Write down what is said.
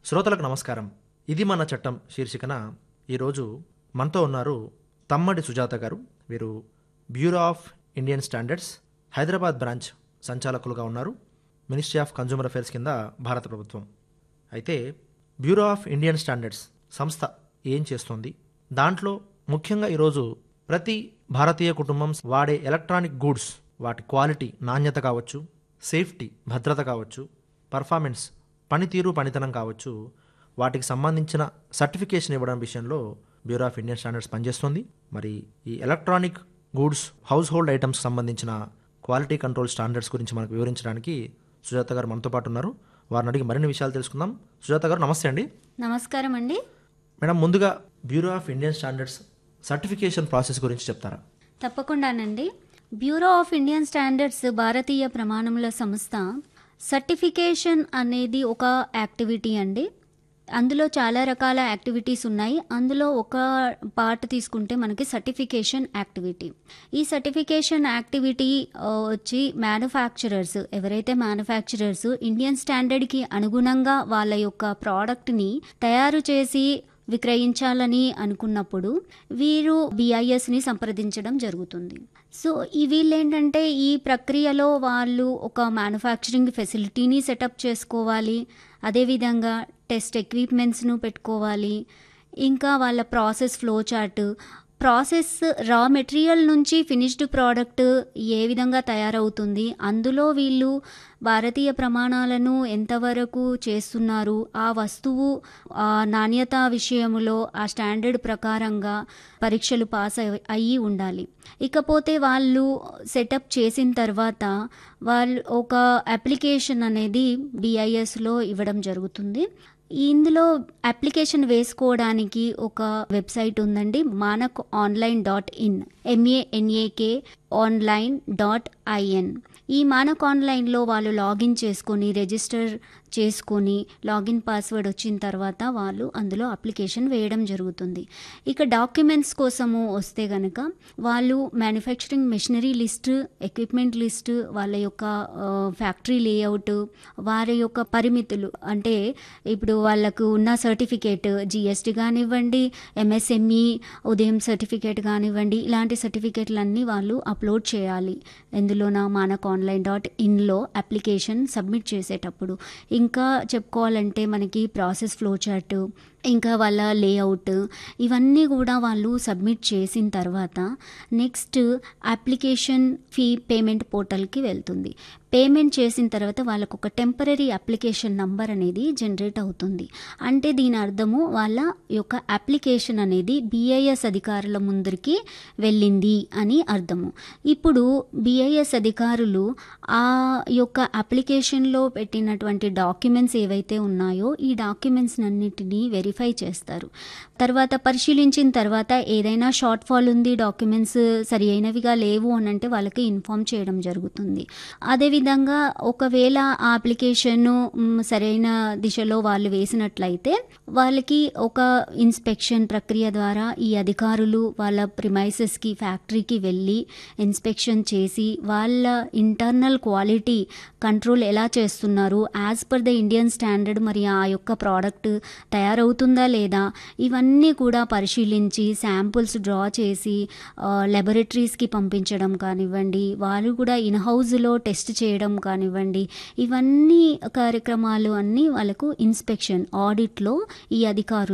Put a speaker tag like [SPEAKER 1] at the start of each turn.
[SPEAKER 1] శ్రోతలకు నమస్కారం ఇది మన చట్టం శీర్షికన ఈరోజు మనతో ఉన్నారు తమ్మడి సుజాత గారు వీరు bureau of Indian standards Hyderabad branch సంచాలకులుగా ఉన్నారు మినిస్ట్రీ ఆఫ్ కన్జ్యూమర్ అఫైర్స్ కింద భారత ప్రభుత్వం అయితే బ్యూరో ఆఫ్ ఇండియన్ స్టాండర్డ్స్ సంస్థ ఏం చేస్తుంది దాంట్లో ముఖ్యంగా ఈరోజు ప్రతి భారతీయ కుటుంబం వాడే ఎలక్ట్రానిక్ గూడ్స్ వాటి క్వాలిటీ నాణ్యత కావచ్చు సేఫ్టీ భద్రత కావచ్చు పర్ఫార్మెన్స్ పనితీరు పనితనం కావచ్చు వాటికి సంబంధించిన సర్టిఫికేషన్ ఇవ్వడం విషయంలో బ్యూరో ఆఫ్ ఇండియన్ స్టాండర్డ్స్ పనిచేస్తుంది మరి ఈ electronic goods household items సంబంధించిన క్వాలిటీ కంట్రోల్ స్టాండర్డ్స్ గురించి మనకు వివరించడానికి సుజాత గారు మనతో పాటు ఉన్నారు వారిని అడిగి మరిన్ని విషయాలు తెలుసుకుందాం సుజాత గారు నమస్తే అండి
[SPEAKER 2] నమస్కారం అండి
[SPEAKER 1] మేడం ముందుగా bureau of Indian standards certification process గురించి చెప్తారా
[SPEAKER 2] తప్పకుండానండి బ్యూరో ఆఫ్ ఇండియన్ స్టాండర్డ్స్ భారతీయ ప్రమాణముల సంస్థ సర్టిఫికేషన్ అనేది ఒక యాక్టివిటీ అండి అందులో చాలా రకాల యాక్టివిటీస్ ఉన్నాయి అందులో ఒక పార్ట్ తీసుకుంటే మనకి సర్టిఫికేషన్ యాక్టివిటీ ఈ సర్టిఫికేషన్ యాక్టివిటీ ఆ, వచ్చి మ్యానుఫ్యాక్చరర్స్ ఎవరైతే మ్యానుఫ్యాక్చరర్స్ ఇండియన్ స్టాండర్డ్కి అనుగుణంగా వాళ్ళ యొక్క ప్రోడక్ట్ని తయారు చేసి విక్రయించాలని అనుకున్నప్పుడు వీరు బిఐఎస్ని సంప్రదించడం జరుగుతుంది సో ఈ వీళ్ళు ఏంటంటే ఈ ప్రక్రియలో వాళ్ళు ఒక మ్యానుఫ్యాక్చరింగ్ ఫెసిలిటీని సెటప్ చేసుకోవాలి అదేవిధంగా టెస్ట్ ఎక్విప్మెంట్స్ను పెట్టుకోవాలి ఇంకా వాళ్ళ process flow chart process raw material నుంచి ఫినిష్డ్ ప్రోడక్ట్ ఏ విధంగా తయారవుతుంది అందులో వీళ్ళు భారతీయ ప్రమాణాలను ఎంతవరకు చేస్తున్నారు ఆ వస్తువు ఆ నాణ్యత విషయములో ఆ స్టాండర్డ్ ప్రకారంగా పరీక్షలు పాస్ అయి- అయ్యి ఉండాలి ఇకపోతే వాళ్ళు సెటప్ చేసిన తర్వాత వాళ్ళు ఒక అప్లికేషన్ అనేది బిఐఎస్లో ఇవ్వడం జరుగుతుంది ఇందులో అప్లికేషన్ వేసుకోవడానికి ఒక వెబ్సైట్ ఉందండి Manak online dot in M A N A K online dot I N ఈ మానక్ ఆన్లైన్లో వాళ్ళు లాగిన్ చేసుకొని రిజిస్టర్ చేసుకొని లాగిన్ పాస్వర్డ్ వచ్చిన తర్వాత వాళ్ళు అందులో అప్లికేషన్ వేయడం జరుగుతుంది ఇక డాక్యుమెంట్స్ కోసము వస్తే కనుక వాళ్ళు manufacturing machinery list equipment list వాళ్ళ యొక్క ఫ్యాక్టరీ లేఅవుట్ వారి యొక్క పరిమితులు అంటే ఇప్పుడు వాళ్ళకు ఉన్న సర్టిఫికేట్ జిఎస్టీ కానివ్వండి ఎంఎస్ఎంఈ ఉదయం సర్టిఫికేట్ కానివ్వండి ఇలాంటి సర్టిఫికేట్లన్నీ వాళ్ళు అప్లోడ్ చేయాలి ఎందులోన మానక్ ఆన్లైన్ డాట్ ఇన్లో అప్లికేషన్ సబ్మిట్ చేసేటప్పుడు ఇంకా చెప్పుకోవాలంటే మనకి ప్రాసెస్ ఫ్లో చార్ట్ ఇంకా వాళ్ళ లేఅవుట్ ఇవన్నీ కూడా వాళ్ళు సబ్మిట్ చేసిన తర్వాత నెక్స్ట్ అప్లికేషన్ ఫీ పేమెంట్ పోర్టల్కి వెళ్తుంది పేమెంట్ చేసిన తర్వాత వాళ్ళకు ఒక టెంపరీ అప్లికేషన్ నంబర్ అనేది జనరేట్ అవుతుంది అంటే దీని అర్థము వాళ్ళ యొక్క అప్లికేషన్ అనేది బిఐఎస్ అధికారుల ముందరికి వెళ్ళింది అని అర్థము ఇప్పుడు బిఐఎస్ అధికారులు ఆ యొక్క అప్లికేషన్లో పెట్టినటువంటి డాక్యుమెంట్స్ ఏవైతే ఉన్నాయో ఈ డాక్యుమెంట్స్ అన్నిటినీ వెరిఫై చేస్తారు తర్వాత పరిశీలించిన తర్వాత ఏదైనా షార్ట్ ఫాల్ ఉంది డాక్యుమెంట్స్ సరి అయినవిగా లేవు అని అంటే వాళ్ళకి ఇన్ఫామ్ చేయడం జరుగుతుంది అదేవిధంగా ఒకవేళ ఆ అప్లికేషన్ సరైన దిశలో వాళ్ళు వేసినట్లయితే వాళ్ళకి ఒక ఇన్స్పెక్షన్ ప్రక్రియ ద్వారా ఈ అధికారులు వాళ్ళ ప్రిమైసెస్కి ఫ్యాక్టరీకి వెళ్ళి ఇన్స్పెక్షన్ చేసి వాళ్ళ ఇంటర్నల్ క్వాలిటీ కంట్రోల్ ఎలా చేస్తున్నారు as per the Indian standard మరి ఆ యొక్క ప్రోడక్ట్ తయారవుతుందా లేదా ఇవన్నీ కూడా పరిశీలించి శాంపుల్స్ డ్రా చేసి లెబొరేటరీస్కి పంపించడం కానివ్వండి వాళ్ళు కూడా ఇన్ హౌస్లో టెస్ట్ చేయడం కానివ్వండి ఇవన్నీ కార్యక్రమాలు అన్నీ వాళ్ళకు ఇన్స్పెక్షన్ ఆడిట్లో ఈ అధికారులు